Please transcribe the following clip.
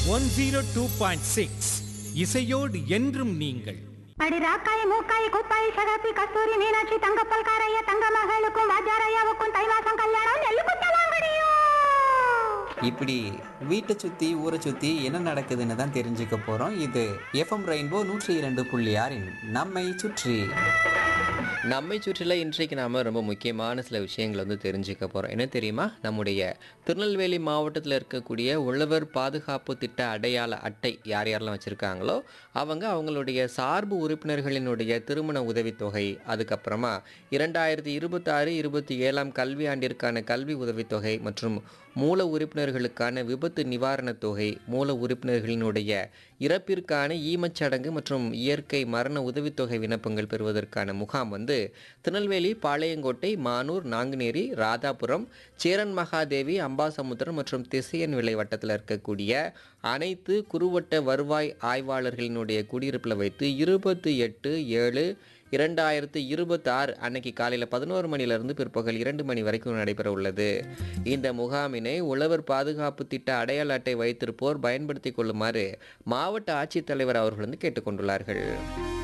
one zero two point six இசையோடு என்றும் நீங்கள் அடி ராக்காய் மூக்காய் குப்பாய் சகப்பி கஸ்தூரி மீனாட்சி தங்கப்பல் காரைய தங்க மகளுக்கும் வாஜாரையாவுக்கும் தை மாசம் கல்யாணம் நெல்லு குத்தலாங்கடியும் இப்படி வீட்டை சுற்றி ஊரை சுற்றி என்ன நடக்குதுன்னு தான் தெரிஞ்சுக்க போகிறோம் இது எஃப்எம் ரெயின்போ நூற்றி இரண்டு புள்ளி ஆறின் நம்மை சுற்றி நம்மை சுற்றில இன்றைக்கு நாம் ரொம்ப முக்கியமான சில விஷயங்களை வந்து தெரிஞ்சுக்க போகிறோம் என்ன தெரியுமா நம்முடைய திருநெல்வேலி மாவட்டத்தில் இருக்கக்கூடிய உழவர் பாதுகாப்பு திட்ட அடையாள அட்டை யார் யாரெல்லாம் வச்சுருக்காங்களோ அவங்க அவங்களுடைய சார்பு உறுப்பினர்களினுடைய திருமண உதவித்தொகை அதுக்கப்புறமா இரண்டாயிரத்தி இருபத்தாறு இருபத்தி ஏழாம் கல்வியாண்டிற்கான கல்வி உதவித்தொகை மற்றும் மூல உறுப்பினர்களுக்கான விபத்து நிவாரணத் தொகை மூல உறுப்பினர்களினுடைய இறப்பிற்கான ஈமச்சடங்கு மற்றும் இயற்கை மரண உதவித்தொகை விண்ணப்பங்கள் பெறுவதற்கான முகாம் வந்து திருநெல்வேலி பாளையங்கோட்டை மானூர் நாங்குநேரி ராதாபுரம் சேரன் மகாதேவி அம்பாசமுத்திரம் மற்றும் திசையன் விலை வட்டத்தில் இருக்கக்கூடிய அனைத்து குறுவட்ட வருவாய் ஆய்வாளர்களினுடைய குடியிருப்பில் வைத்து இருபத்தி எட்டு ஏழு இரண்டாயிரத்து இருபத்தி ஆறு அன்னைக்கு காலையில் பதினோரு மணிலிருந்து பிற்பகல் இரண்டு மணி வரைக்கும் நடைபெற உள்ளது இந்த முகாமினை உழவர் பாதுகாப்பு திட்ட அடையாள அட்டை வைத்திருப்போர் பயன்படுத்திக் கொள்ளுமாறு மாவட்ட ஆட்சித்தலைவர் அவர்கள் வந்து கேட்டுக்கொண்டுள்ளார்கள்